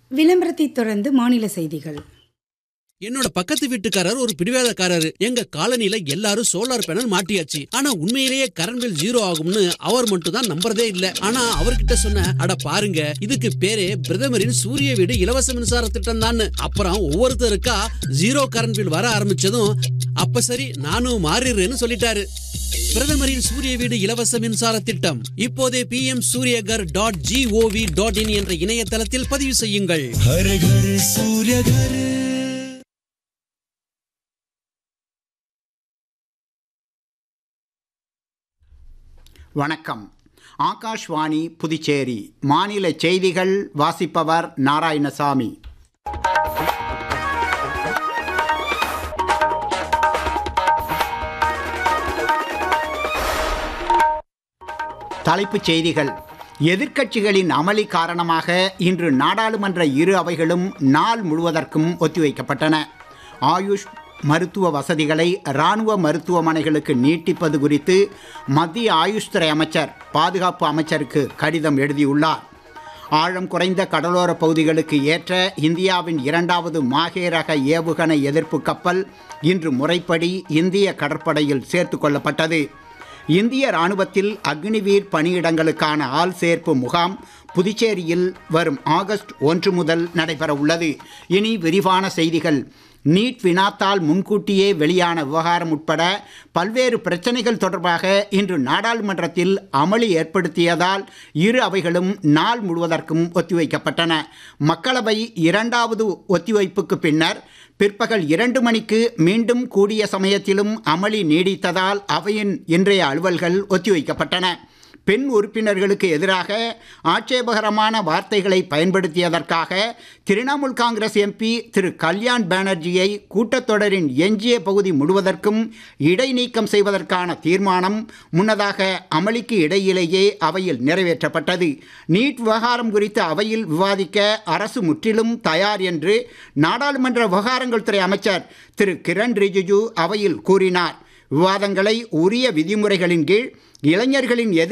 விளம்பரத்தைத் தொடர்ந்து மாநில செய்திகள் என்னோட பக்கத்து வீட்டுக்காரர் ஒரு பிடிவாதக்காரரு எங்க காலனில எல்லாரும் சோலார் பேனல் மாட்டியாச்சு ஆனா உண்மையிலேயே கரண்ட் பில் ஜீரோ ஆகும்னு அவர் மட்டும் தான் நம்புறதே இல்ல ஆனா அவர்கிட்ட சொன்ன அட பாருங்க இதுக்கு பேரே பிரதமரின் சூரிய வீடு இலவச மின்சார திட்டம் தான் அப்புறம் ஒவ்வொருத்தருக்கா ஜீரோ கரண்ட் பில் வர ஆரம்பிச்சதும் அப்ப சரி நானும் மாறிடுறேன்னு சொல்லிட்டாரு பிரதமரின் சூரிய வீடு இலவச மின்சார திட்டம் இப்போதே P M Suryaghar dot gov dot in என்ற இணையதளத்தில் பதிவு செய்யுங்கள் हर घर सूर्य घर வணக்கம் ஆகாஷ்வாணி புதுச்சேரி மாநில செய்திகள் வாசிப்பவர் நாராயணசாமி தலைப்புச் செய்திகள் எதிர்க்கட்சிகளின் அமளி காரணமாக இன்று நாடாளுமன்ற இரு அவைகளும் நாள் முழுவதற்கும் ஒத்திவைக்கப்பட்டன ஆயுஷ் மருத்துவ வசதிகளை இராணுவ மருத்துவமனைகளுக்கு நீட்டிப்பது குறித்து மத்திய ஆயுஷ் துறை அமைச்சர் பாதுகாப்பு அமைச்சருக்கு கடிதம் எழுதியுள்ளார் ஆழம் குறைந்த கடலோர பகுதிகளுக்கு ஏற்ற இந்தியாவின் இரண்டாவது மாகே ரக ஏவுகணை எதிர்ப்பு கப்பல் இன்று முறைப்படி இந்திய கடற்படையில் சேர்த்து கொள்ளப்பட்டது இந்திய ராணுவத்தில் அக்னிவீர் பணியிடங்களுக்கான ஆள் சேர்ப்பு முகாம் புதுச்சேரியில் வரும் ஆகஸ்ட் ஒன்று முதல் நடைபெற உள்ளது இனி விரிவான செய்திகள் நீட் வினாத்தால் முன்கூட்டியே வெளியான விவகாரம் உட்பட பல்வேறு பிரச்சனைகள் தொடர்பாக இன்று நாடாளுமன்றத்தில் அமளி ஏற்படுத்தியதால் இரு அவைகளும் நாள் முழுவதற்கும் ஒத்திவைக்கப்பட்டன மக்களவை இரண்டாவது ஒத்திவைப்புக்கு பின்னர் பிற்பகல் இரண்டு மணிக்கு மீண்டும் கூடிய சமயத்திலும் அமளி நீடித்ததால் அவையின் இன்றைய அலுவல்கள் ஒத்திவைக்கப்பட்டன பெண் உறுப்பினர்களுக்கு எதிராக ஆட்சேபகரமான வார்த்தைகளை பயன்படுத்தியதற்காக திரிணாமுல் காங்கிரஸ் எம்பி திரு கல்யாண் பானர்ஜியை கூட்டத்தொடரின் எஞ்சிய பகுதி முழுவதற்கும் இடைநீக்கம் செய்வதற்கான தீர்மானம் முன்னதாக அமளிக்கு இடையிலேயே அவையில் நிறைவேற்றப்பட்டது நீட் விவகாரம் குறித்து அவையில் விவாதிக்க அரசு முற்றிலும் தயார் என்று நாடாளுமன்ற விவகாரங்கள் துறை அமைச்சர் திரு கிரண் ரிஜிஜு அவையில் கூறினார் விவாதங்களை உரிய விதிமுறைகளின் கீழ் இளைஞர்களின் எதிர்